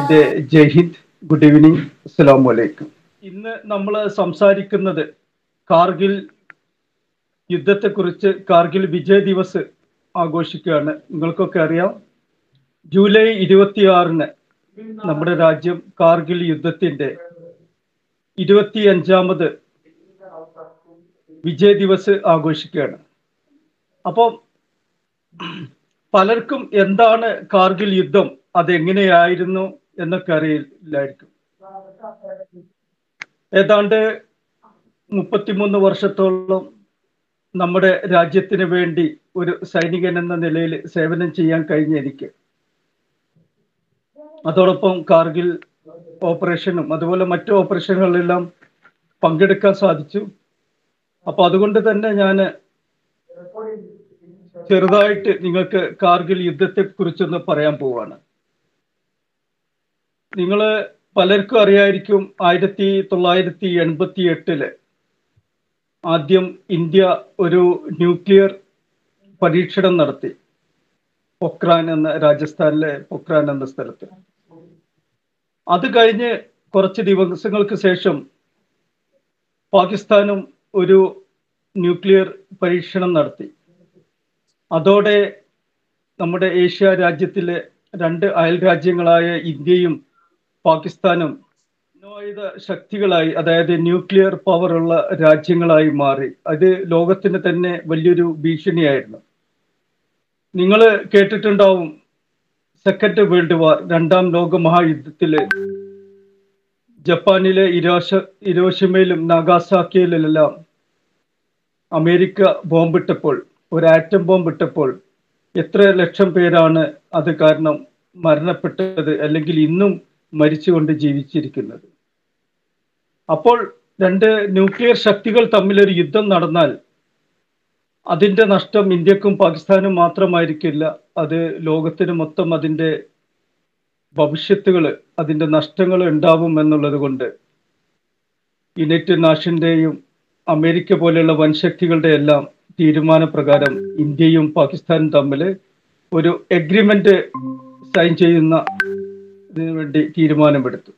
എൻ്റെ ജയ് Hind good evening അസ്സലാം വലൈക്കും ഇന്ന് നമ്മൾ സംസാരിക്കുന്നത് കാർഗിൽ യുദ്ധത്തെക്കുറിച്ച് കാർഗിൽ വിജയ് ദിവസ് ആഘോഷിക്കുകയാണ് നിങ്ങൾക്കൊക്കെ അറിയാം ജൂലൈ ഇരുപത്തിയാറിന് നമ്മുടെ രാജ്യം കാർഗിൽ യുദ്ധത്തിന്റെ ഇരുപത്തിയഞ്ചാമത് വിജയ് ദിവസ് ആഘോഷിക്കുകയാണ് അപ്പം പലർക്കും എന്താണ് കാർഗിൽ യുദ്ധം അതെങ്ങനെയായിരുന്നു എന്നൊക്കെ അറിയില്ലായിരിക്കും ഏതാണ്ട് മുപ്പത്തിമൂന്ന് വർഷത്തോളം നമ്മുടെ രാജ്യത്തിന് വേണ്ടി ഒരു സൈനികൻ എന്ന നിലയിൽ സേവനം ചെയ്യാൻ കഴിഞ്ഞ എനിക്ക് അതോടൊപ്പം കാർഗിൽ ഓപ്പറേഷനും അതുപോലെ മറ്റു ഓപ്പറേഷനുകളിലെല്ലാം പങ്കെടുക്കാൻ സാധിച്ചു അപ്പൊ അതുകൊണ്ട് തന്നെ ഞാൻ ചെറുതായിട്ട് നിങ്ങൾക്ക് കാർഗിൽ യുദ്ധത്തെ കുറിച്ചൊന്ന് പറയാൻ പോവാണ് നിങ്ങൾ പലർക്കും അറിയായിരിക്കും ആയിരത്തി തൊള്ളായിരത്തി എൺപത്തി എട്ടില് ആദ്യം ഇന്ത്യ ഒരു ന്യൂക്ലിയർ പരീക്ഷണം നടത്തി പൊക്രാൻ എന്ന രാജസ്ഥാനിലെ പൊക്രാൻ എന്ന സ്ഥലത്ത് അത് കഴിഞ്ഞ് കുറച്ച് ദിവസങ്ങൾക്ക് ശേഷം പാകിസ്ഥാനും ഒരു ന്യൂക്ലിയർ പരീക്ഷണം നടത്തി അതോടെ നമ്മുടെ ഏഷ്യ രാജ്യത്തിലെ രണ്ട് അയൽ രാജ്യങ്ങളായ ഇന്ത്യയും പാകിസ്ഥാനും ആയുധ ശക്തികളായി അതായത് ന്യൂക്ലിയർ പവർ ഉള്ള രാജ്യങ്ങളായി മാറി അത് ലോകത്തിന് തന്നെ വലിയൊരു ഭീഷണിയായിരുന്നു നിങ്ങൾ കേട്ടിട്ടുണ്ടാവും സെക്കൻഡ് വേൾഡ് വാർ രണ്ടാം ലോക മഹായുദ്ധത്തില് ജപ്പാനിലെ ഇരോഷ ഇരോഷിമയിലും നാഗാസാക്കിയിലെല്ലാം അമേരിക്ക ബോംബിട്ടപ്പോൾ ഒരു ആറ്റം ബോംബ് ഇട്ടപ്പോൾ എത്ര ലക്ഷം പേരാണ് അത് കാരണം മരണപ്പെട്ടത് അല്ലെങ്കിൽ ഇന്നും മരിച്ചുകൊണ്ട് ജീവിച്ചിരിക്കുന്നത് അപ്പോൾ രണ്ട് ന്യൂക്ലിയർ ശക്തികൾ തമ്മിലൊരു യുദ്ധം നടന്നാൽ അതിന്റെ നഷ്ടം ഇന്ത്യക്കും പാകിസ്ഥാനും മാത്രമായിരിക്കില്ല അത് ലോകത്തിന് മൊത്തം അതിന്റെ ഭവിഷ്യത്തുകൾ അതിന്റെ നഷ്ടങ്ങൾ ഉണ്ടാവും എന്നുള്ളത് കൊണ്ട് യുണൈറ്റഡ് നാഷന്റെയും അമേരിക്ക പോലെയുള്ള വൻശക്തികളുടെ എല്ലാം തീരുമാനപ്രകാരം ഇന്ത്യയും പാകിസ്ഥാനും തമ്മിൽ ഒരു എഗ്രിമെന്റ് സൈൻ ചെയ്യുന്ന ഇതിനു വേണ്ടി തീരുമാനമെടുത്തു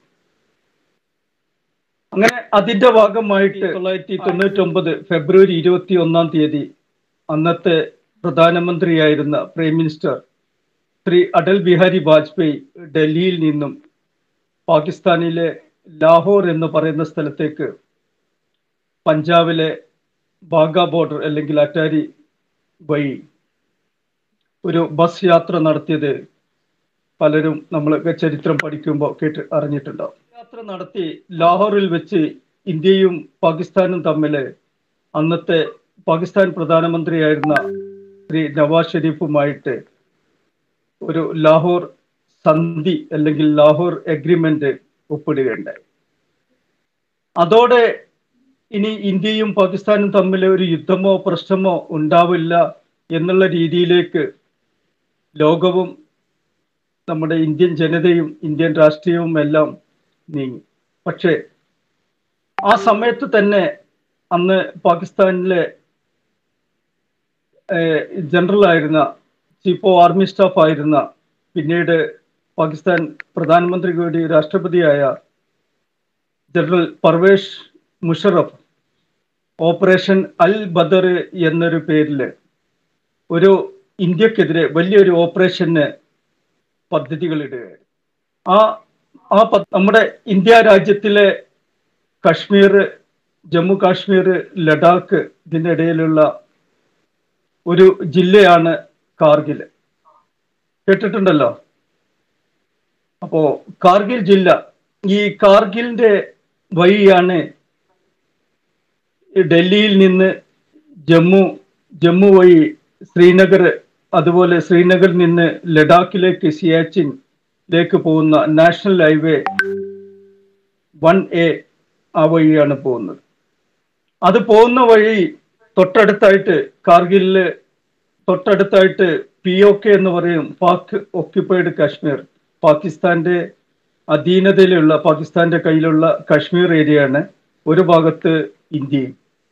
അങ്ങനെ അതിന്റെ ഭാഗമായിട്ട് തൊള്ളായിരത്തി തൊണ്ണൂറ്റി ഒമ്പത് ഫെബ്രുവരി ഇരുപത്തി ഒന്നാം തീയതി അന്നത്തെ പ്രധാനമന്ത്രിയായിരുന്ന പ്രൈം മിനിസ്റ്റർ ശ്രീ അടൽ ബിഹാരി വാജ്പേയി ഡൽഹിയിൽ നിന്നും പാകിസ്ഥാനിലെ ലാഹോർ എന്ന് പറയുന്ന സ്ഥലത്തേക്ക് പഞ്ചാബിലെ ബാഗ ബോർഡർ അല്ലെങ്കിൽ അറ്റാരി വഴി ഒരു ബസ് യാത്ര നടത്തിയത് പലരും നമ്മളൊക്കെ ചരിത്രം പഠിക്കുമ്പോൾ കേട്ട് അറിഞ്ഞിട്ടുണ്ടാവും യാത്ര നടത്തി ലാഹോറിൽ വെച്ച് ഇന്ത്യയും പാകിസ്ഥാനും തമ്മിൽ അന്നത്തെ പാകിസ്ഥാൻ പ്രധാനമന്ത്രിയായിരുന്ന ശ്രീ നവാസ് ഷെരീഫുമായിട്ട് ഒരു ലാഹോർ സന്ധി അല്ലെങ്കിൽ ലാഹോർ എഗ്രിമെന്റ് ഒപ്പിടുകയുണ്ടായി അതോടെ ഇനി ഇന്ത്യയും പാകിസ്ഥാനും തമ്മിൽ ഒരു യുദ്ധമോ പ്രശ്നമോ ഉണ്ടാവില്ല എന്നുള്ള രീതിയിലേക്ക് ലോകവും നമ്മുടെ ഇന്ത്യൻ ജനതയും ഇന്ത്യൻ രാഷ്ട്രീയവും എല്ലാം നീങ്ങി പക്ഷേ ആ സമയത്ത് തന്നെ അന്ന് പാകിസ്ഥാനിലെ ജനറൽ ആയിരുന്ന ചീഫ് ഓഫ് ആർമി സ്റ്റാഫ് ആയിരുന്ന പിന്നീട് പാകിസ്ഥാൻ പ്രധാനമന്ത്രി കൂടി രാഷ്ട്രപതിയായ ജനറൽ പർവേഷ് മുഷറഫ് ഓപ്പറേഷൻ അൽ ബദർ എന്നൊരു പേരിൽ ഒരു ഇന്ത്യക്കെതിരെ വലിയൊരു ഓപ്പറേഷന് പദ്ധതികൾ ഇടുകയായിരുന്നു ആ ആ നമ്മുടെ ഇന്ത്യ രാജ്യത്തിലെ കശ്മീർ ജമ്മു കാശ്മീർ ലഡാക്ക് ഇതിൻ്റെ ഇടയിലുള്ള ഒരു ജില്ലയാണ് കാർഗിൽ കേട്ടിട്ടുണ്ടല്ലോ അപ്പോ കാർഗിൽ ജില്ല ഈ കാർഗിലിന്റെ വഴിയാണ് ഡൽഹിയിൽ നിന്ന് ജമ്മു ജമ്മു വഴി ശ്രീനഗർ അതുപോലെ ശ്രീനഗറിൽ നിന്ന് ലഡാക്കിലേക്ക് സിയാച്ചിനിലേക്ക് പോകുന്ന നാഷണൽ ഹൈവേ വൺ എ ആ വഴിയാണ് പോകുന്നത് അത് പോകുന്ന വഴി തൊട്ടടുത്തായിട്ട് കാർഗിലില് തൊട്ടടുത്തായിട്ട് പി ഒ കെ എന്ന് പറയും പാക് ഓക്യുപ്പൈഡ് കാശ്മീർ പാകിസ്ഥാന്റെ അധീനതയിലുള്ള പാകിസ്ഥാന്റെ കയ്യിലുള്ള കാശ്മീർ ഏരിയയാണ് ഒരു ഭാഗത്ത് ഇന്ത്യയും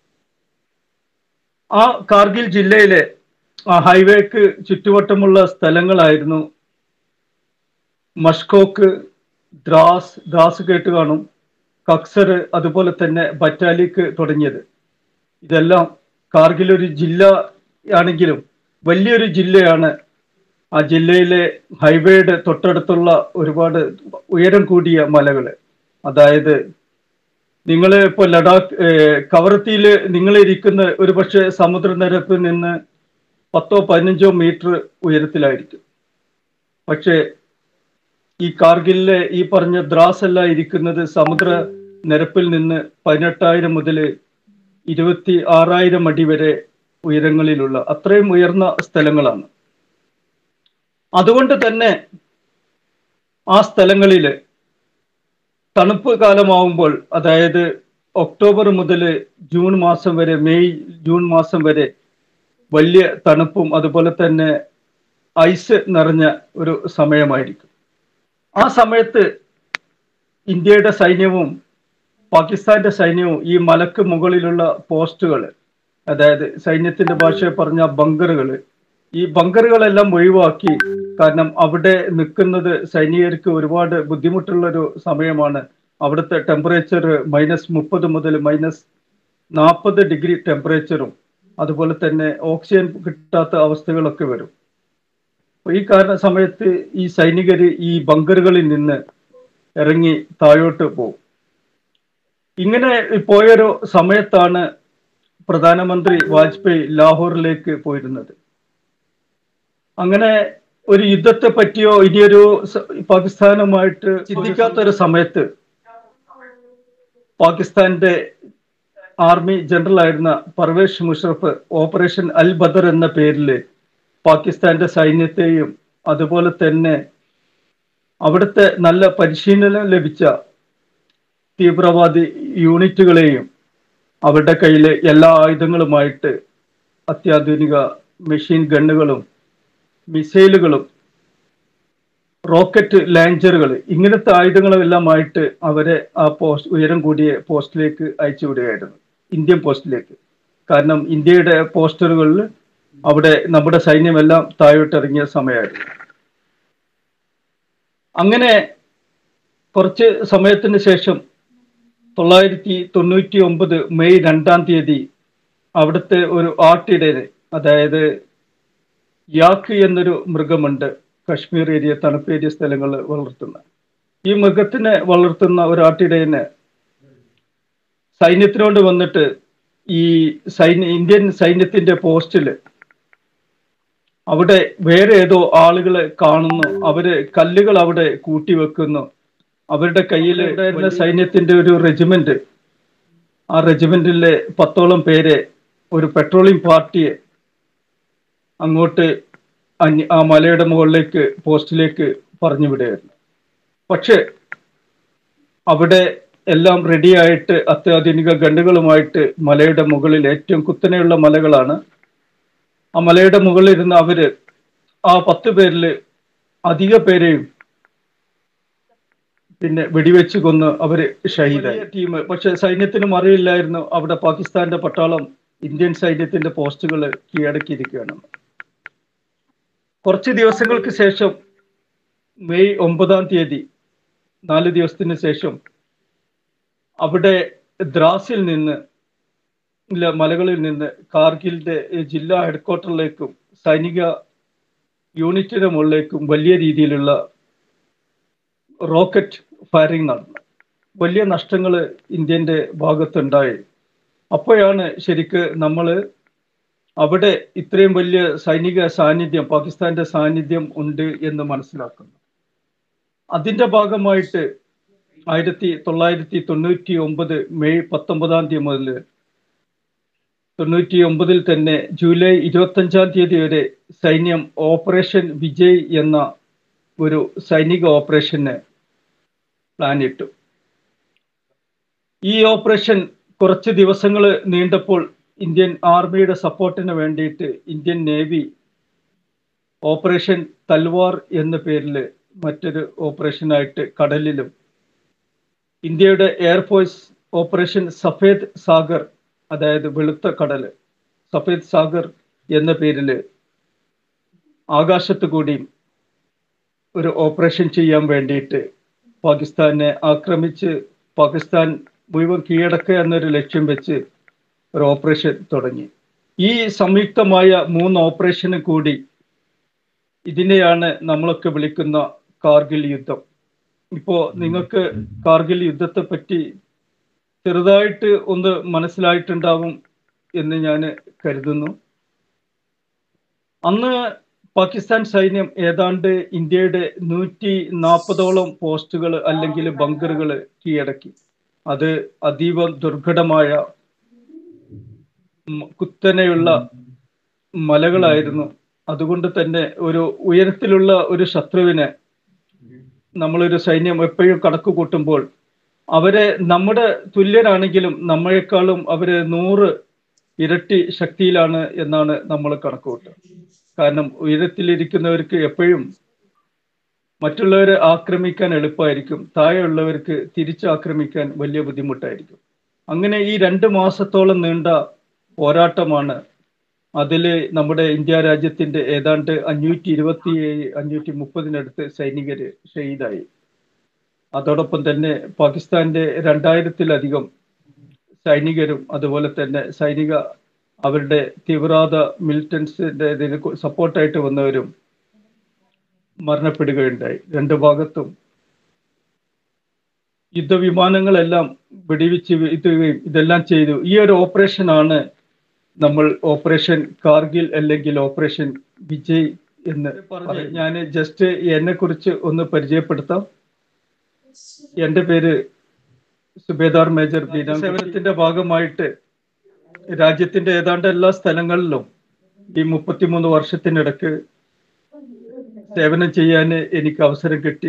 ആ കാർഗിൽ ജില്ലയിലെ ആ ഹൈവേക്ക് ചുറ്റുവട്ടമുള്ള സ്ഥലങ്ങളായിരുന്നു മഷ്കോക്ക് ദ്രാസ് ദ്രാസ് കേട്ട് കാണും കക്സർ അതുപോലെ തന്നെ ബറ്റാലിക്ക് തുടങ്ങിയത് ഇതെല്ലാം കാർഗിൽ ഒരു ജില്ല ആണെങ്കിലും വലിയൊരു ജില്ലയാണ് ആ ജില്ലയിലെ ഹൈവേയുടെ തൊട്ടടുത്തുള്ള ഒരുപാട് ഉയരം കൂടിയ മലകൾ അതായത് നിങ്ങൾ ഇപ്പോൾ ലഡാക്ക് കവറത്തിയിൽ നിങ്ങൾ ഇരിക്കുന്ന ഒരു പക്ഷേ സമുദ്രനിരപ്പിൽ നിന്ന് പത്തോ പതിനഞ്ചോ മീറ്റർ ഉയരത്തിലായിരിക്കും പക്ഷേ ഈ കാർഗിലിലെ ഈ പറഞ്ഞ ദ്രാസ് എല്ലാം ഇരിക്കുന്നത് സമുദ്ര നിരപ്പിൽ നിന്ന് പതിനെട്ടായിരം മുതൽ ഇരുപത്തി ആറായിരം അടി വരെ ഉയരങ്ങളിലുള്ള അത്രയും ഉയർന്ന സ്ഥലങ്ങളാണ് അതുകൊണ്ട് തന്നെ ആ സ്ഥലങ്ങളിൽ തണുപ്പ് കാലമാവുമ്പോൾ അതായത് ഒക്ടോബർ മുതൽ ജൂൺ മാസം വരെ മെയ് ജൂൺ മാസം വരെ വലിയ തണുപ്പും അതുപോലെ തന്നെ ഐസ് നിറഞ്ഞ ഒരു സമയമായിരിക്കും ആ സമയത്ത് ഇന്ത്യയുടെ സൈന്യവും പാകിസ്ഥാന്റെ സൈന്യവും ഈ മലക്ക് മുകളിലുള്ള പോസ്റ്റുകൾ അതായത് സൈന്യത്തിന്റെ ഭാഷയിൽ പറഞ്ഞ ബങ്കറുകൾ ഈ ബങ്കറുകളെല്ലാം ഒഴിവാക്കി കാരണം അവിടെ നിൽക്കുന്നത് സൈനികർക്ക് ഒരുപാട് ബുദ്ധിമുട്ടുള്ള ഒരു സമയമാണ് അവിടുത്തെ ടെമ്പറേച്ചർ മൈനസ് മുപ്പത് മുതൽ മൈനസ് നാൽപ്പത് ഡിഗ്രി ടെമ്പറേച്ചറും അതുപോലെ തന്നെ ഓക്സിജൻ കിട്ടാത്ത അവസ്ഥകളൊക്കെ വരും ഈ കാരണ സമയത്ത് ഈ സൈനികർ ഈ ബങ്കറുകളിൽ നിന്ന് ഇറങ്ങി താഴോട്ട് പോകും ഇങ്ങനെ പോയൊരു സമയത്താണ് പ്രധാനമന്ത്രി വാജ്പേയി ലാഹോറിലേക്ക് പോയിരുന്നത് അങ്ങനെ ഒരു യുദ്ധത്തെ പറ്റിയോ ഇനിയൊരു പാകിസ്ഥാനുമായിട്ട് ചിന്തിക്കാത്ത ഒരു സമയത്ത് പാകിസ്ഥാന്റെ ആർമി ജനറൽ ആയിരുന്ന പർവേഷ് മുഷറഫ് ഓപ്പറേഷൻ അൽ ബദർ എന്ന പേരിൽ പാകിസ്ഥാന്റെ സൈന്യത്തെയും അതുപോലെ തന്നെ അവിടുത്തെ നല്ല പരിശീലനം ലഭിച്ച തീവ്രവാദി യൂണിറ്റുകളെയും അവരുടെ കയ്യിൽ എല്ലാ ആയുധങ്ങളുമായിട്ട് അത്യാധുനിക മെഷീൻ ഗണ്ണുകളും മിസൈലുകളും റോക്കറ്റ് ലാഞ്ചറുകൾ ഇങ്ങനത്തെ ആയുധങ്ങളുമെല്ലാമായിട്ട് അവരെ ആ പോസ്റ്റ് ഉയരം കൂടിയ പോസ്റ്റിലേക്ക് അയച്ചുവിടുകയായിരുന്നു ഇന്ത്യൻ പോസ്റ്റിലേക്ക് കാരണം ഇന്ത്യയുടെ പോസ്റ്ററുകളിൽ അവിടെ നമ്മുടെ സൈന്യമെല്ലാം താഴോട്ടിറങ്ങിയ സമയമായിരുന്നു അങ്ങനെ കുറച്ച് സമയത്തിന് ശേഷം തൊള്ളായിരത്തി തൊണ്ണൂറ്റി ഒമ്പത് മെയ് രണ്ടാം തീയതി അവിടുത്തെ ഒരു ആട്ടിടയന് അതായത് യാക്ക് എന്നൊരു മൃഗമുണ്ട് കശ്മീർ ഏരിയ തണുപ്പേരിയ സ്ഥലങ്ങൾ വളർത്തുന്ന ഈ മൃഗത്തിനെ വളർത്തുന്ന ഒരു ആട്ടിടയന് സൈന്യത്തിനോട് വന്നിട്ട് ഈ സൈന്യ ഇന്ത്യൻ സൈന്യത്തിന്റെ പോസ്റ്റിൽ അവിടെ വേറെ ഏതോ ആളുകളെ കാണുന്നു അവര് കല്ലുകൾ അവിടെ കൂട്ടിവെക്കുന്നു അവരുടെ കയ്യിൽ ഉണ്ടായിരുന്ന സൈന്യത്തിന്റെ ഒരു റെജിമെന്റ് ആ റെജിമെന്റിലെ പത്തോളം പേരെ ഒരു പെട്രോളിംഗ് പാർട്ടിയെ അങ്ങോട്ട് ആ മലയുടെ മുകളിലേക്ക് പോസ്റ്റിലേക്ക് പറഞ്ഞു വിടുകയായിരുന്നു പക്ഷെ അവിടെ എല്ലാം റെഡിയായിട്ട് അത്യാധുനിക ഗണ്ടുകളുമായിട്ട് മലയുടെ മുകളിൽ ഏറ്റവും കുത്തനെയുള്ള മലകളാണ് ആ മലയുടെ മുകളിൽ ഇരുന്ന് അവര് ആ പത്ത് പേരിൽ അധിക പേരെയും പിന്നെ വെടിവെച്ച് കൊന്ന് അവര് ഷഹീദായി ടീം പക്ഷെ സൈന്യത്തിനും അറിയില്ലായിരുന്നു അവിടെ പാകിസ്ഥാന്റെ പട്ടാളം ഇന്ത്യൻ സൈന്യത്തിന്റെ പോസ്റ്റുകൾ കീഴടക്കിയിരിക്കുകയാണ് കുറച്ച് ദിവസങ്ങൾക്ക് ശേഷം മെയ് ഒമ്പതാം തീയതി നാല് ദിവസത്തിന് ശേഷം അവിടെ ദ്രാസിൽ നിന്ന് ഇല്ല മലകളിൽ നിന്ന് കാർഗിലിന്റെ ജില്ലാ ഹെഡ്ക്വാർട്ടറിലേക്കും സൈനിക യൂണിറ്റിന്റെ മുകളിലേക്കും വലിയ രീതിയിലുള്ള റോക്കറ്റ് ഫയറിംഗ് നടന്നു വലിയ നഷ്ടങ്ങൾ ഇന്ത്യൻ്റെ ഭാഗത്തുണ്ടായി അപ്പോഴാണ് ശരിക്ക് നമ്മൾ അവിടെ ഇത്രയും വലിയ സൈനിക സാന്നിധ്യം പാകിസ്ഥാന്റെ സാന്നിധ്യം ഉണ്ട് എന്ന് മനസ്സിലാക്കുന്നു അതിന്റെ ഭാഗമായിട്ട് ആയിരത്തി തൊള്ളായിരത്തി തൊണ്ണൂറ്റി ഒമ്പത് മെയ് പത്തൊമ്പതാം തീയതി മുതൽ തൊണ്ണൂറ്റി ഒമ്പതിൽ തന്നെ ജൂലൈ ഇരുപത്തഞ്ചാം തീയതി വരെ സൈന്യം ഓപ്പറേഷൻ വിജയ് എന്ന ഒരു സൈനിക ഓപ്പറേഷന് പ്ലാൻ ഇട്ടു ഈ ഓപ്പറേഷൻ കുറച്ച് ദിവസങ്ങൾ നീണ്ടപ്പോൾ ഇന്ത്യൻ ആർമിയുടെ സപ്പോർട്ടിന് വേണ്ടിയിട്ട് ഇന്ത്യൻ നേവി ഓപ്പറേഷൻ തൽവാർ എന്ന പേരിൽ മറ്റൊരു ഓപ്പറേഷനായിട്ട് കടലിലും ഇന്ത്യയുടെ എയർഫോഴ്സ് ഓപ്പറേഷൻ സഫേദ് സാഗർ അതായത് വെളുത്ത കടൽ സഫേദ് സാഗർ എന്ന പേരിൽ ആകാശത്ത് കൂടിയും ഒരു ഓപ്പറേഷൻ ചെയ്യാൻ വേണ്ടിയിട്ട് പാകിസ്ഥാനെ ആക്രമിച്ച് പാകിസ്ഥാൻ മുഴുവൻ കീഴടക്കുക എന്നൊരു ലക്ഷ്യം വെച്ച് ഒരു ഓപ്പറേഷൻ തുടങ്ങി ഈ സംയുക്തമായ മൂന്ന് ഓപ്പറേഷന് കൂടി ഇതിനെയാണ് നമ്മളൊക്കെ വിളിക്കുന്ന കാർഗിൽ യുദ്ധം ഇപ്പോ നിങ്ങൾക്ക് കാർഗിൽ യുദ്ധത്തെ പറ്റി ചെറുതായിട്ട് ഒന്ന് മനസ്സിലായിട്ടുണ്ടാവും എന്ന് ഞാൻ കരുതുന്നു അന്ന് പാകിസ്ഥാൻ സൈന്യം ഏതാണ്ട് ഇന്ത്യയുടെ നൂറ്റി നാൽപ്പതോളം പോസ്റ്റുകൾ അല്ലെങ്കിൽ ബങ്കറുകൾ കീഴടക്കി അത് അതീവ ദുർഘടമായ കുത്തനെയുള്ള മലകളായിരുന്നു അതുകൊണ്ട് തന്നെ ഒരു ഉയരത്തിലുള്ള ഒരു ശത്രുവിനെ നമ്മളൊരു സൈന്യം എപ്പോഴും കണക്ക് കൂട്ടുമ്പോൾ അവരെ നമ്മുടെ തുല്യരാണെങ്കിലും നമ്മളെക്കാളും അവര് നൂറ് ഇരട്ടി ശക്തിയിലാണ് എന്നാണ് നമ്മൾ കണക്ക് കൂട്ടുക കാരണം ഉയരത്തിലിരിക്കുന്നവർക്ക് എപ്പോഴും മറ്റുള്ളവരെ ആക്രമിക്കാൻ എളുപ്പമായിരിക്കും താഴെയുള്ളവർക്ക് തിരിച്ചാക്രമിക്കാൻ വലിയ ബുദ്ധിമുട്ടായിരിക്കും അങ്ങനെ ഈ രണ്ട് മാസത്തോളം നീണ്ട പോരാട്ടമാണ് അതിൽ നമ്മുടെ ഇന്ത്യ രാജ്യത്തിന്റെ ഏതാണ്ട് അഞ്ഞൂറ്റി ഇരുപത്തി ഏഴ് അഞ്ഞൂറ്റി മുപ്പതിനടുത്ത് സൈനികര് ഷഹീദായി അതോടൊപ്പം തന്നെ പാകിസ്ഥാന്റെ രണ്ടായിരത്തിലധികം സൈനികരും അതുപോലെ തന്നെ സൈനിക അവരുടെ തീവ്രവാദ മിലിറ്റൻസിന്റെ ഇതിന് സപ്പോർട്ടായിട്ട് വന്നവരും മരണപ്പെടുകയുണ്ടായി രണ്ട് ഭാഗത്തും യുദ്ധവിമാനങ്ങളെല്ലാം വെടിവെച്ച് വീഴ്ത്തുകയും ഇതെല്ലാം ചെയ്തു ഈ ഒരു ഓപ്പറേഷനാണ് നമ്മൾ ഓപ്പറേഷൻ കാർഗിൽ അല്ലെങ്കിൽ ഓപ്പറേഷൻ വിജയ് എന്ന് പറഞ്ഞ് ഞാൻ ജസ്റ്റ് എന്നെ കുറിച്ച് ഒന്ന് പരിചയപ്പെടുത്താം എൻ്റെ പേര് സുബേദാർ മേജർ ബീനാം സേവനത്തിന്റെ ഭാഗമായിട്ട് രാജ്യത്തിന്റെ ഏതാണ്ട് എല്ലാ സ്ഥലങ്ങളിലും ഈ മുപ്പത്തിമൂന്ന് വർഷത്തിനിടക്ക് സേവനം ചെയ്യാൻ എനിക്ക് അവസരം കിട്ടി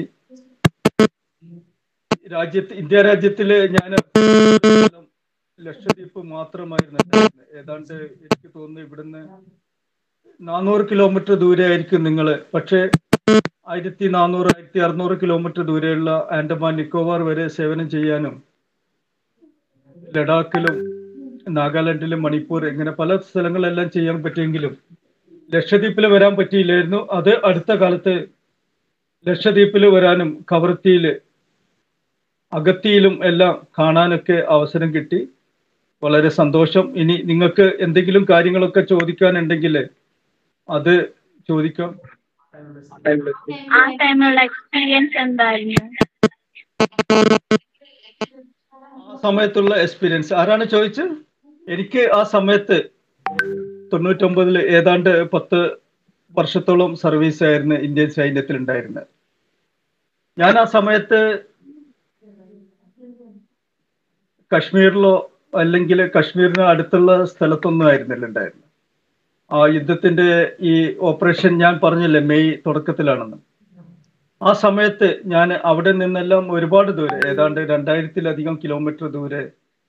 രാജ്യത്ത് ഇന്ത്യ രാജ്യത്തില് ഞാൻ ലക്ഷദ്വീപ് മാത്രമായിരുന്നു ഏതാണ്ട് എനിക്ക് തോന്നുന്നു ഇവിടുന്ന് നാനൂറ് കിലോമീറ്റർ ദൂരെ ആയിരിക്കും നിങ്ങൾ പക്ഷേ ആയിരത്തി നാനൂറ് ആയിരത്തി അറുന്നൂറ് കിലോമീറ്റർ ദൂരെയുള്ള ആൻഡമാൻ നിക്കോബാർ വരെ സേവനം ചെയ്യാനും ലഡാക്കിലും നാഗാലാൻഡിലും മണിപ്പൂർ ഇങ്ങനെ പല സ്ഥലങ്ങളെല്ലാം ചെയ്യാൻ പറ്റിയെങ്കിലും ലക്ഷദ്വീപിൽ വരാൻ പറ്റിയില്ലായിരുന്നു അത് അടുത്ത കാലത്ത് ലക്ഷദ്വീപിൽ വരാനും കവർത്തിയില് അഗത്തിയിലും എല്ലാം കാണാനൊക്കെ അവസരം കിട്ടി വളരെ സന്തോഷം ഇനി നിങ്ങൾക്ക് എന്തെങ്കിലും കാര്യങ്ങളൊക്കെ ചോദിക്കാനുണ്ടെങ്കിൽ അത് ചോദിക്കാം ആ ടൈമിലുള്ള എക്സ്പീരിയൻസ് എന്തായിരുന്നു ആ സമയത്തുള്ള എക്സ്പീരിയൻസ് ആരാണ് ചോദിച്ചത് എനിക്ക് ആ സമയത്ത് തൊണ്ണൂറ്റൊമ്പതിൽ ഏതാണ്ട് പത്ത് വർഷത്തോളം സർവീസ് ആയിരുന്നു ഇന്ത്യൻ സൈന്യത്തിൽ ഉണ്ടായിരുന്നത് ഞാൻ ആ സമയത്ത് കശ്മീരിലോ അല്ലെങ്കിൽ കശ്മീരിന് അടുത്തുള്ള സ്ഥലത്തൊന്നും ആയിരുന്നില്ല ഉണ്ടായിരുന്നത് ആ യുദ്ധത്തിന്റെ ഈ ഓപ്പറേഷൻ ഞാൻ പറഞ്ഞില്ലേ മെയ് തുടക്കത്തിലാണെന്ന് ആ സമയത്ത് ഞാൻ അവിടെ നിന്നെല്ലാം ഒരുപാട് ദൂരെ ഏതാണ്ട് രണ്ടായിരത്തിലധികം കിലോമീറ്റർ ദൂരെ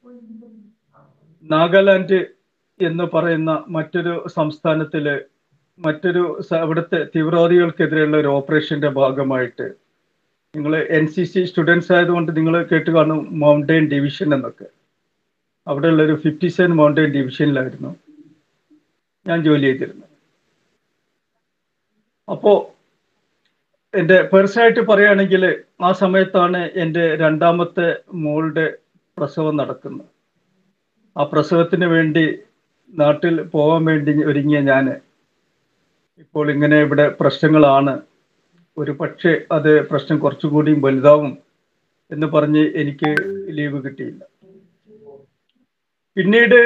നാഗാലാൻഡ് എന്ന് പറയുന്ന മറ്റൊരു സംസ്ഥാനത്തില് മറ്റൊരു അവിടുത്തെ തീവ്രവാദികൾക്കെതിരെയുള്ള ഒരു ഓപ്പറേഷന്റെ ഭാഗമായിട്ട് നിങ്ങൾ എൻ സി സി സ്റ്റുഡൻസ് ആയതുകൊണ്ട് നിങ്ങൾ കേട്ട് കാണും മൗണ്ടൈൻ ഡിവിഷൻ എന്നൊക്കെ അവിടെയുള്ള ഒരു ഫിഫ്റ്റി സെവൻ മൗണ്ടൈൻ ഡിവിഷനിലായിരുന്നു ഞാൻ ജോലി ചെയ്തിരുന്നത് അപ്പോ എൻ്റെ പേഴ്സണായിട്ട് പറയുകയാണെങ്കിൽ ആ സമയത്താണ് എൻ്റെ രണ്ടാമത്തെ മോളുടെ പ്രസവം നടക്കുന്നത് ആ പ്രസവത്തിന് വേണ്ടി നാട്ടിൽ പോകാൻ വേണ്ടി ഒരുങ്ങിയ ഞാൻ ഇപ്പോൾ ഇങ്ങനെ ഇവിടെ പ്രശ്നങ്ങളാണ് ഒരു പക്ഷേ അത് പ്രശ്നം കുറച്ചുകൂടിയും വലുതാവും എന്ന് പറഞ്ഞ് എനിക്ക് ലീവ് കിട്ടിയില്ല പിന്നീട്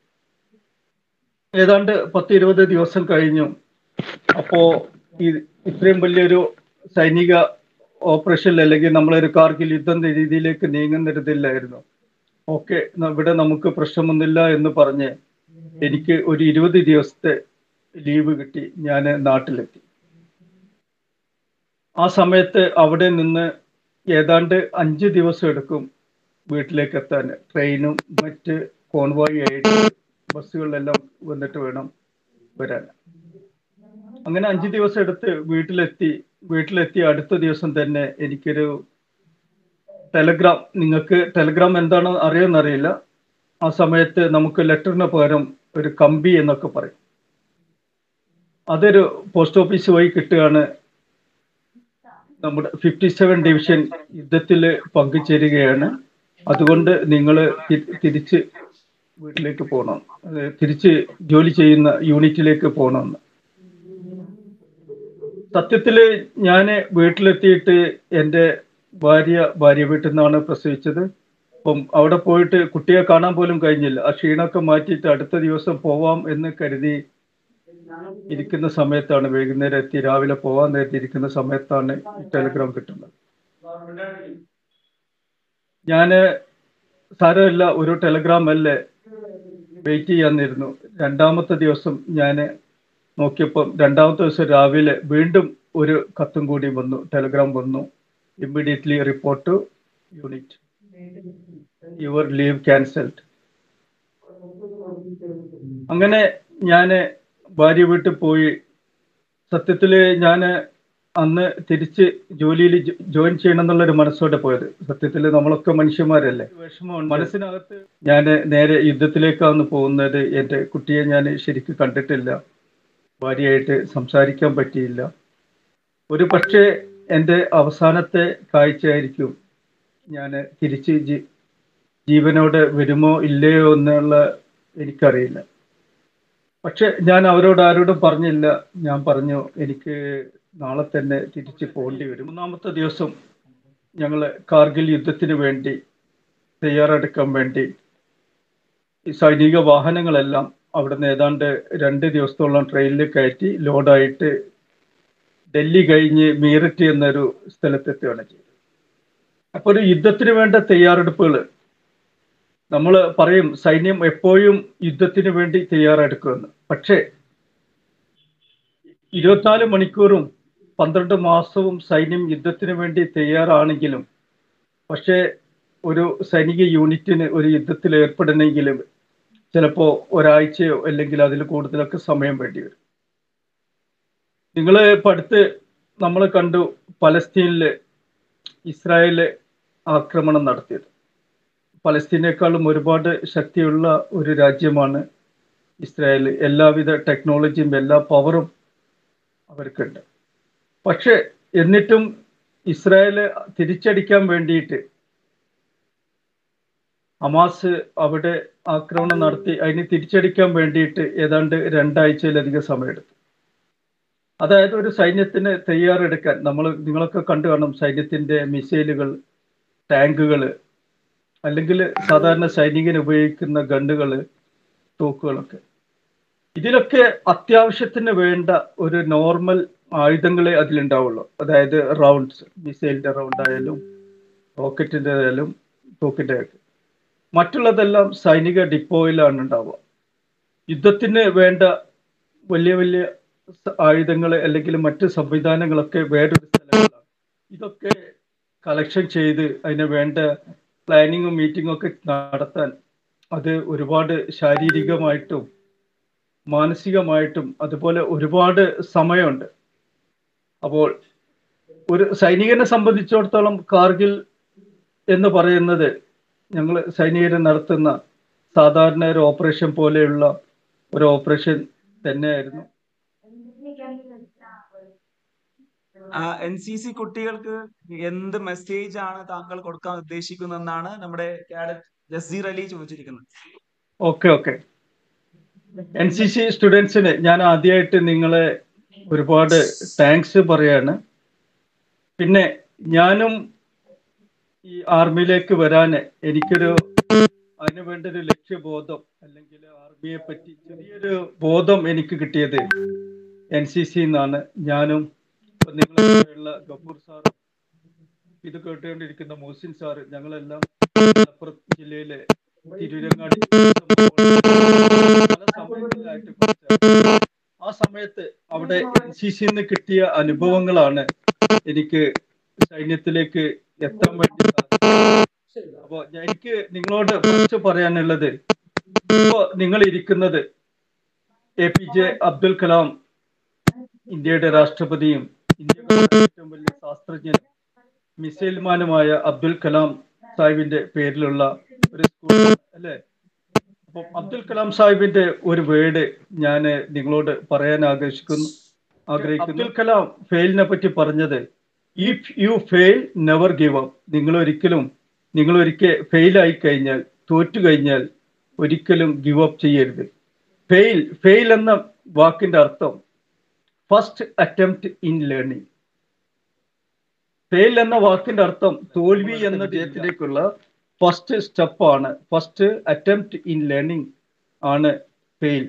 ഏതാണ്ട് പത്ത് ഇരുപത് ദിവസം കഴിഞ്ഞു അപ്പോ ഈ ഇത്രയും വലിയൊരു സൈനിക ഓപ്പറേഷൻ അല്ലെങ്കിൽ നമ്മളൊരു കാർഗിൽ യുദ്ധം രീതിയിലേക്ക് നീങ്ങുന്നിരുന്നില്ലായിരുന്നു ഓക്കെ ഇവിടെ നമുക്ക് പ്രശ്നമൊന്നുമില്ല എന്ന് പറഞ്ഞ് എനിക്ക് ഒരു ഇരുപത് ദിവസത്തെ ലീവ് കിട്ടി ഞാൻ നാട്ടിലെത്തി ആ സമയത്ത് അവിടെ നിന്ന് ഏതാണ്ട് അഞ്ച് ദിവസം എടുക്കും വീട്ടിലേക്ക് എത്താൻ ട്രെയിനും മറ്റ് കോൺവോയ് ആയിട്ട് ബസ്സുകളിലെല്ലാം വന്നിട്ട് വേണം വരാൻ അങ്ങനെ അഞ്ച് ദിവസം എടുത്ത് വീട്ടിലെത്തി വീട്ടിലെത്തി അടുത്ത ദിവസം തന്നെ എനിക്കൊരു ടെലഗ്രാം നിങ്ങൾക്ക് ടെലഗ്രാം എന്താണെന്ന് അറിയാമെന്നറിയില്ല ആ സമയത്ത് നമുക്ക് ലെറ്ററിന് പകരം ഒരു കമ്പി എന്നൊക്കെ പറയും അതൊരു പോസ്റ്റ് ഓഫീസ് വഴി കിട്ടുകയാണ് നമ്മുടെ ഫിഫ്റ്റി സെവൻ ഡിവിഷൻ യുദ്ധത്തിൽ പങ്കുചേരുകയാണ് അതുകൊണ്ട് നിങ്ങൾ തിരിച്ച് വീട്ടിലേക്ക് പോകണം അത് തിരിച്ച് ജോലി ചെയ്യുന്ന യൂണിറ്റിലേക്ക് പോകണമെന്ന് സത്യത്തില് ഞാൻ വീട്ടിലെത്തിയിട്ട് എൻ്റെ ഭാര്യ ഭാര്യ വീട്ടിൽ നിന്നാണ് പ്രസവിച്ചത് അപ്പം അവിടെ പോയിട്ട് കുട്ടിയെ കാണാൻ പോലും കഴിഞ്ഞില്ല ആ ക്ഷീണമൊക്കെ മാറ്റിയിട്ട് അടുത്ത ദിവസം പോവാം എന്ന് കരുതി ഇരിക്കുന്ന സമയത്താണ് വൈകുന്നേരം എത്തി രാവിലെ പോവാൻ നേരത്തെ ഇരിക്കുന്ന സമയത്താണ് ഈ ടെലിഗ്രാം കിട്ടുന്നത് ഞാന് സാരമില്ല ഒരു ടെലിഗ്രാം അല്ലേ വെയിറ്റ് ചെയ്യാന്നിരുന്നു രണ്ടാമത്തെ ദിവസം ഞാൻ നോക്കിയപ്പോൾ രണ്ടാമത്തെ ദിവസം രാവിലെ വീണ്ടും ഒരു കത്തും കൂടി വന്നു ടെലിഗ്രാം വന്നു immediately report unit your leave cancelled അങ്ങനെ ഞാൻ ഭാര്യ വീട്ടിൽ പോയി സത്യത്തില് ഞാൻ അന്ന് തിരിച്ച് ജോലിയിൽ ജോയിൻ ചെയ്യണം എന്നുള്ളൊരു മനസ്സോടെ പോയത് സത്യത്തിൽ നമ്മളൊക്കെ മനുഷ്യന്മാരല്ലേ വിഷമമുണ്ട് മനസ്സിനകത്ത് ഞാൻ നേരെ യുദ്ധത്തിലേക്കാണ് പോകുന്നത് എൻ്റെ കുട്ടിയെ ഞാൻ ശരിക്കും കണ്ടിട്ടില്ല ഭാര്യയായിട്ട് സംസാരിക്കാൻ പറ്റിയില്ല ഒരു പക്ഷേ എൻ്റെ അവസാനത്തെ കാഴ്ചയായിരിക്കും ഞാൻ തിരിച്ച് ജീ ജീവനോടെ വരുമോ ഇല്ലയോ എന്നുള്ള എനിക്കറിയില്ല പക്ഷെ ഞാൻ അവരോട് ആരോടും പറഞ്ഞില്ല ഞാൻ പറഞ്ഞു എനിക്ക് നാളെ തന്നെ തിരിച്ച് പോകേണ്ടി വരും മൂന്നാമത്തെ ദിവസം ഞങ്ങൾ കാർഗിൽ യുദ്ധത്തിന് വേണ്ടി തയ്യാറെടുക്കാൻ വേണ്ടി ഈ സൈനിക വാഹനങ്ങളെല്ലാം അവിടുന്ന് ഏതാണ്ട് രണ്ട് ദിവസത്തോളം ട്രെയിനിൽ കയറ്റി ലോഡായിട്ട് ഡൽഹി കഴിഞ്ഞ് മീററ്റ് എന്നൊരു സ്ഥലത്തെത്തുകയാണ് ചെയ്തത് അപ്പോൾ ഒരു യുദ്ധത്തിന് വേണ്ട തയ്യാറെടുപ്പുകൾ നമ്മൾ പറയും സൈന്യം എപ്പോഴും യുദ്ധത്തിന് വേണ്ടി തയ്യാറെടുക്കുമെന്ന് പക്ഷേ ഇരുപത്തിനാല് മണിക്കൂറും പന്ത്രണ്ട് മാസവും സൈന്യം യുദ്ധത്തിന് വേണ്ടി തയ്യാറാണെങ്കിലും പക്ഷേ ഒരു സൈനിക യൂണിറ്റിന് ഒരു യുദ്ധത്തിൽ ഏർപ്പെടണമെങ്കിലും ചിലപ്പോൾ ഒരാഴ്ചയോ അല്ലെങ്കിൽ അതിൽ കൂടുതലൊക്കെ സമയം വേണ്ടി വരും നിങ്ങൾ ഇപ്പം അടുത്ത് നമ്മൾ കണ്ടു പലസ്തീനിൽ ഇസ്രായേൽ ആക്രമണം നടത്തിയത് പലസ്തീനേക്കാളും ഒരുപാട് ശക്തിയുള്ള ഒരു രാജ്യമാണ് ഇസ്രായേൽ എല്ലാവിധ ടെക്നോളജിയും എല്ലാ പവറും അവർക്കുണ്ട് പക്ഷെ എന്നിട്ടും ഇസ്രായേൽ തിരിച്ചടിക്കാൻ വേണ്ടിയിട്ട് ഹമാസ് അവിടെ ആക്രമണം നടത്തി അതിന് തിരിച്ചടിക്കാൻ വേണ്ടിയിട്ട് ഏതാണ്ട് രണ്ടാഴ്ചയിലധികം സമയമെടുത്തു അതായത് ഒരു സൈന്യത്തിന് തയ്യാറെടുക്കാൻ നമ്മൾ നിങ്ങളൊക്കെ കണ്ടു കാണും സൈന്യത്തിന്റെ മിസൈലുകൾ ടാങ്കുകൾ അല്ലെങ്കിൽ സാധാരണ സൈനികന് ഉപയോഗിക്കുന്ന ഗണ്ണുകൾ തോക്കുകളൊക്കെ ഇതിലൊക്കെ അത്യാവശ്യത്തിന് വേണ്ട ഒരു നോർമൽ ആയുധങ്ങളെ അതിലുണ്ടാവുള്ളൂ അതായത് റൗണ്ട്സ് മിസൈലിന്റെ റൗണ്ട് ആയാലും റോക്കറ്റിന്റെ ആയാലും തോക്കിന്റെ ഒക്കെ മറ്റുള്ളതെല്ലാം സൈനിക ഡിപ്പോയിലാണ് ഉണ്ടാവുക യുദ്ധത്തിന് വേണ്ട വലിയ വലിയ ആയുധങ്ങൾ അല്ലെങ്കിൽ മറ്റ് സംവിധാനങ്ങളൊക്കെ വേറൊരു സ്ഥലങ്ങളാണ് ഇതൊക്കെ കളക്ഷൻ ചെയ്ത് അതിന് വേണ്ട പ്ലാനിങ്ങും മീറ്റിങ്ങും ഒക്കെ നടത്താൻ അത് ഒരുപാട് ശാരീരികമായിട്ടും മാനസികമായിട്ടും അതുപോലെ ഒരുപാട് സമയമുണ്ട് അപ്പോൾ ഒരു സൈനികനെ സംബന്ധിച്ചിടത്തോളം കാർഗിൽ എന്ന് പറയുന്നത് ഞങ്ങൾ സൈനികരെ നടത്തുന്ന സാധാരണ ഒരു ഓപ്പറേഷൻ പോലെയുള്ള ഒരു ഓപ്പറേഷൻ തന്നെയായിരുന്നു എൻ സി സി കുട്ടികൾക്ക് എന്ത് മെസ്സേജ് ആണ് താങ്കൾ കൊടുക്കാൻ ഉദ്ദേശിക്കുന്നതെന്നാണ് നമ്മുടെ കാഡറ്റ് ജസീർ അലി ചോദിച്ചിരിക്കുന്നത് okay okay N C C സ്റ്റുഡൻസിന് ഞാൻ ആദ്യമായിട്ട് നിങ്ങളെ ഒരുപാട് താങ്ക്സ് പറയാണ് പിന്നെ ഞാനും ഈ ആർമിയിലേക്ക് വരാൻ എനിക്കൊരു അതിനു വേണ്ട ഒരു ലക്ഷ്യബോധം അല്ലെങ്കിൽ ആർമിയെ പറ്റി ചെറിയൊരു ബോധം എനിക്ക് കിട്ടിയത് എൻ സി സി എന്നാണ് ഞാനും നിങ്ങളുള്ള ഗഫൂർ സാർ ഇത് കേട്ടുകൊണ്ടിരിക്കുന്ന മോസിൻ സാർ ഞങ്ങളെല്ലാം മലപ്പുറം ജില്ലയിലെ തിരൂരങ്ങാടി പല സമയങ്ങളിലായിട്ട് പഠിച്ച ആ സമയത്ത് അവിടെ എൻ സി സിന്ന് കിട്ടിയ അനുഭവങ്ങളാണ് എനിക്ക് സൈന്യത്തിലേക്ക് എത്താൻ വേണ്ടി സാധിച്ചത് അപ്പോ എനിക്ക് നിങ്ങളോട് കുറച്ച് പറയാനുള്ളത് ഇപ്പോ നിങ്ങൾ ഇരിക്കുന്നത് A P J Abdul Kalam ഇന്ത്യയുടെ രാഷ്ട്രപതിയും ഇന്ത്യയുടെ ഏറ്റവും വലിയ ശാസ്ത്രജ്ഞനും മിസൈൽമാനുമായ അബ്ദുൽ കലാം സാഹിബിന്റെ പേരിലുള്ള ഒരു സ്കൂൾ അല്ലേ അപ്പം അബ്ദുൽ കലാം സാഹിബിന്റെ ഒരു വേർഡ് ഞാൻ നിങ്ങളോട് പറയാൻ ആഗ്രഹിക്കുന്നു ആഗ്രഹിക്കുന്നു അബ്ദുൽ കലാം ഫെയിലിനെ പറ്റി പറഞ്ഞത് if you fail never give up നിങ്ങൾ ഒരിക്കലും നിങ്ങൾ ഒരിക്കൽ ഫെയിൽ ആയി കഴിഞ്ഞാൽ തോറ്റു കഴിഞ്ഞാൽ ഒരിക്കലും ഗിവ് അപ്പ് ചെയ്യരുത് ഫെയിൽ ഫെയിൽ എന്ന വാക്കിന്റെ അർത്ഥം first attempt in learning fail എന്ന വാക്കിന്റെ അർത്ഥം തോൽവി എന്ന വിജയത്തിലേക്കുള്ള ഫസ്റ്റ് സ്റ്റെപ്പാണ് ഫസ്റ്റ് അറ്റംപ്റ്റ് ഇൻ ലേണിംഗ് ആണ് ഫെയിൽ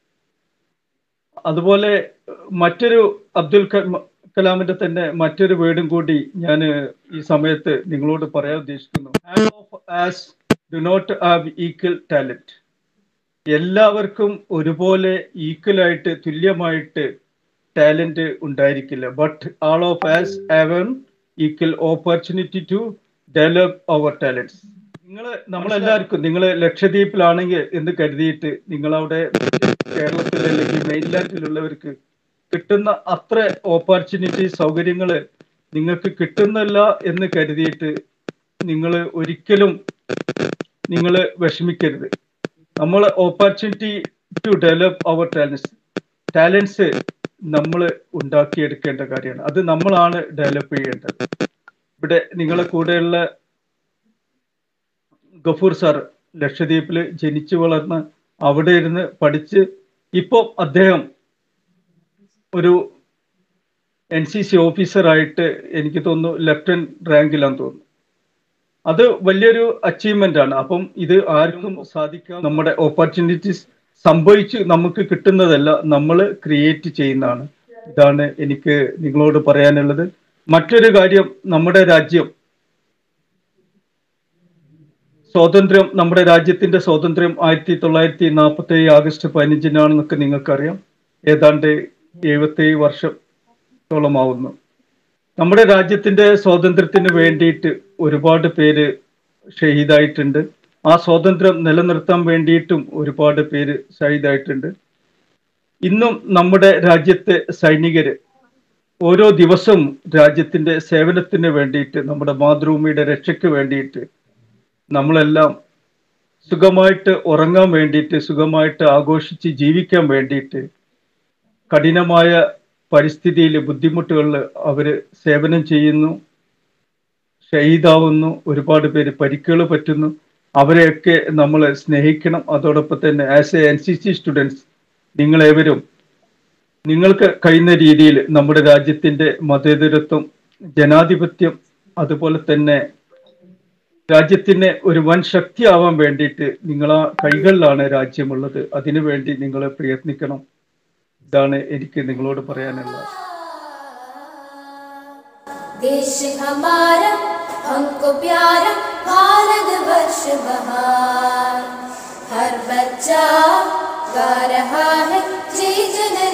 അതുപോലെ മറ്റൊരു അബ്ദുൽ കലാം- കലാമിന്റെ തന്നെ മറ്റൊരു വേർഡും കൂടി ഞാൻ ഈ സമയത്ത് നിങ്ങളോട് പറയാൻ ഉദ്ദേശിക്കുന്നു as do not have equal talent എല്ലാവർക്കും ഒരുപോലെ ഈക്വൽ ആയിട്ട് തുല്യമായിട്ട് ടാലന്റ് ഉണ്ടായിരിക്കില്ല but all of as have equal opportunity to develop our talents നിങ്ങൾ നമ്മളെല്ലാവർക്കും നിങ്ങൾ ലക്ഷദ്വീപിലാണെങ്കിൽ എന്ന് കരുതിയിട്ട് നിങ്ങളവിടെ കേരളത്തിൽ അല്ലെങ്കിൽ മെയിൻലാൻഡിലുള്ളവർക്ക് കിട്ടുന്ന അത്ര ഓപ്പർച്യൂണിറ്റി സൗകര്യങ്ങൾ നിങ്ങൾക്ക് കിട്ടുന്നില്ല എന്ന് കരുതിയിട്ട് നിങ്ങൾ ഒരിക്കലും നിങ്ങൾ വിഷമിക്കരുത് നമ്മൾ opportunity to develop our talents talents നമ്മൾ ഉണ്ടാക്കിയെടുക്കേണ്ട കാര്യമാണ് അത് നമ്മളാണ് ഡെവലപ്പ് ചെയ്യേണ്ടത് ഇവിടെ നിങ്ങളെ കൂടെയുള്ള ഗഫൂർ സാർ ലക്ഷദ്വീപിൽ ജനിച്ചു വളർന്ന് അവിടെ ഇരുന്ന് പഠിച്ച് ഇപ്പോൾ അദ്ദേഹം ഒരു എൻ സി സി ഓഫീസറായിട്ട് എനിക്ക് തോന്നുന്നു ലെഫ്റ്റനന്റ് റാങ്കിലാന്ന് തോന്നുന്നു അത് വലിയൊരു അച്ചീവ്മെന്റ് ആണ് അപ്പം ഇത് ആർക്കും സാധിക്കാം നമ്മുടെ ഓപ്പർച്യൂണിറ്റീസ് സംഭവിച്ച് നമുക്ക് കിട്ടുന്നതല്ല നമ്മൾ ക്രിയേറ്റ് ചെയ്യുന്നതാണ് ഇതാണ് എനിക്ക് നിങ്ങളോട് പറയാനുള്ളത് മറ്റൊരു കാര്യം നമ്മുടെ രാജ്യം സ്വാതന്ത്ര്യം നമ്മുടെ രാജ്യത്തിന്റെ സ്വാതന്ത്ര്യം ആയിരത്തി തൊള്ളായിരത്തി നാൽപ്പത്തി ഏഴ് ആഗസ്റ്റ് പതിനഞ്ചിനാണെന്നൊക്കെ നിങ്ങൾക്കറിയാം ഏതാണ്ട് എഴുപത്തേഴ് വർഷത്തോളമാവുന്നു നമ്മുടെ രാജ്യത്തിന്റെ സ്വാതന്ത്ര്യത്തിന് വേണ്ടിയിട്ട് ഒരുപാട് പേര് ഷഹീദായിട്ടുണ്ട് ആ സ്വാതന്ത്ര്യം നിലനിർത്താൻ വേണ്ടിയിട്ടും ഒരുപാട് പേര് ഷഹീദായിട്ടുണ്ട് ഇന്നും നമ്മുടെ രാജ്യത്തെ സൈനികര് ഓരോ ദിവസവും രാജ്യത്തിന്റെ സേവനത്തിന് വേണ്ടിയിട്ട് നമ്മുടെ മാതൃഭൂമിയുടെ രക്ഷയ്ക്ക് വേണ്ടിയിട്ട് നമ്മളെല്ലാം സുഖമായിട്ട് ഉറങ്ങാൻ വേണ്ടിയിട്ട് സുഖമായിട്ട് ആഘോഷിച്ച് ജീവിക്കാൻ വേണ്ടിയിട്ട് കഠിനമായ പരിസ്ഥിതിയിൽ ബുദ്ധിമുട്ടുകളിൽ അവര് സേവനം ചെയ്യുന്നു ഷഹീദാവുന്നു ഒരുപാട് പേര് പരിക്കുകൾ പറ്റുന്നു അവരെയൊക്കെ നമ്മൾ സ്നേഹിക്കണം അതോടൊപ്പം തന്നെ as a N C C students നിങ്ങളേവരും നിങ്ങൾക്ക് കഴിയുന്ന രീതിയിൽ നമ്മുടെ രാജ്യത്തിന്റെ മതേതരത്വം ജനാധിപത്യം അതുപോലെ തന്നെ രാജ്യത്തിന് ഒരു വൻ ശക്തിയാവാൻ വേണ്ടിയിട്ട് നിങ്ങളാ കൈകളിലാണ് രാജ്യമുള്ളത് അതിനുവേണ്ടി നിങ്ങൾ പ്രയത്നിക്കണം ഇതാണ് എനിക്ക് നിങ്ങളോട് പറയാനുള്ളത് देश हमारा हमको प्यारा भारत वर्ष बहार हर बच्चा गा रहा है जय जन